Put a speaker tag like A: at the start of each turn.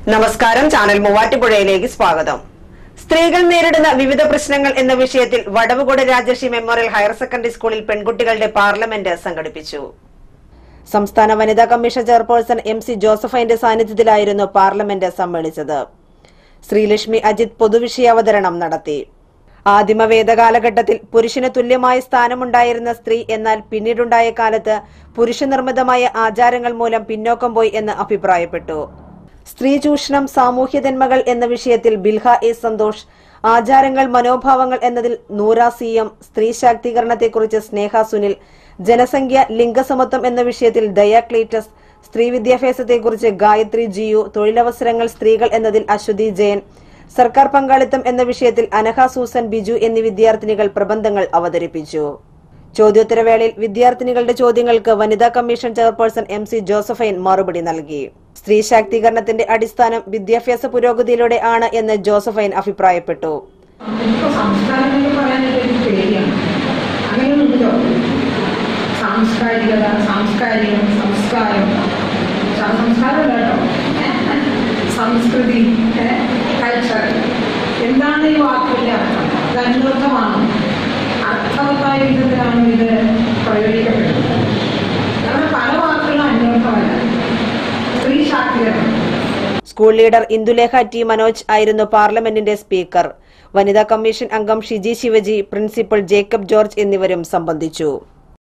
A: നമസ്കാരം ചാനൽ മൂവാറ്റുപുഴയിലേക്ക് സ്വാഗതം സ്ത്രീകൾ നേരിടുന്ന വിവിധ പ്രശ്നങ്ങൾ എന്ന വിഷയത്തിൽ Vadavucode Rajarshi memorial higher secondary സ്കൂളിൽ പെൺകുട്ടികളുടെ പാർലമെന്റ് സംഘടിപ്പിച്ചു സംസ്ഥാന വനിതാ കമ്മീഷൻ ചെയർപേഴ്സൺ എം സി ജോസഫൈന്റെ സാന്നിധ്യത്തിലായിരുന്നു പാർലമെന്റ് സമ്മേളിച്ചത് ശ്രീലക്ഷ്മി അജിത് പൊതുവിഷയാവതരണം നടത്തി ആദിമ വേദകാലഘട്ടത്തിൽ പുരുഷന് തുല്യമായ സ്ഥാനമുണ്ടായിരുന്ന സ്ത്രീ എന്നാൽ പിന്നീടുണ്ടായ കാലത്ത് പുരുഷനിർമ്മിതമായ ആചാരങ്ങൾ മൂലം പിന്നോക്കം പോയി എന്ന് അഭിപ്രായപ്പെട്ടു സ്ത്രീ ചൂഷണം സാമൂഹ്യ തിന്മകൾ എന്ന വിഷയത്തിൽ ബിൽഹ എ സന്തോഷ് ആചാരങ്ങൾ മനോഭാവങ്ങൾ എന്നതിൽ നൂറ സി എം സ്ത്രീ ശാക്തീകരണത്തെക്കുറിച്ച് സ്നേഹ സുനിൽ ജനസംഖ്യ ലിംഗസമത്വം എന്ന വിഷയത്തിൽ ദയ ക്ലീറ്റസ് സ്ത്രീ വിദ്യാഭ്യാസത്തെക്കുറിച്ച് ഗായത്രി ജിയു തൊഴിലവസരങ്ങൾ സ്ത്രീകൾ എന്നതിൽ അശ്വതി ജയൻ സർക്കാർ പങ്കാളിത്തം എന്ന വിഷയത്തിൽ അനഹ സൂസൻ ബിജു എന്നീ വിദ്യാർത്ഥിനികൾ പ്രബന്ധങ്ങൾ അവതരിപ്പിച്ചു ചോദ്യോത്തരവേളയിൽ വിദ്യാർത്ഥിനികളുടെ ചോദ്യങ്ങൾക്ക് വനിതാ commission chairperson M C Josephine മറുപടി നൽകി സ്ത്രീ ശാക്തീകരണത്തിന്റെ അടിസ്ഥാനം വിദ്യാഭ്യാസ പുരോഗതിയിലൂടെ ആണ് എന്ന് ജോസഫൈൻ അഭിപ്രായപ്പെട്ടു
B: ഇപ്പൊ സംസ്കാരം എന്ന് പറയാനായിട്ട് എനിക്ക് പേടിയാണ് അങ്ങനെയൊന്നുമില്ലോ സാംസ്കാരികത സാംസ്കാരികം സംസ്കാരം സ- സംസ്കാരമല്ല കേട്ടോ സംസ്കൃതി കൾച്ചർ എന്താണ് ഈ വാക്കിന്റെ അർത്ഥം ഇത് അന്വർത്ഥമാണ് അർത്ഥവത്തായ വിധത്തിലാണ് ഇത് പ്രയോഗിക്കപ്പെടുന്നത് കാരണം പല വാക്കുകളും അന്വർത്ഥമല്ല സ്ത്രീ ശാക്തീകരണം
A: school leader Indulekha T Manoj ആയിരുന്നു പാർലമെന്റിന്റെ സ്പീക്കർ വനിതാ കമ്മീഷൻ അംഗം ഷിജി ശിവജി പ്രിൻസിപ്പൽ ജേക്കബ് ജോർജ് എന്നിവരും സംബന്ധിച്ചു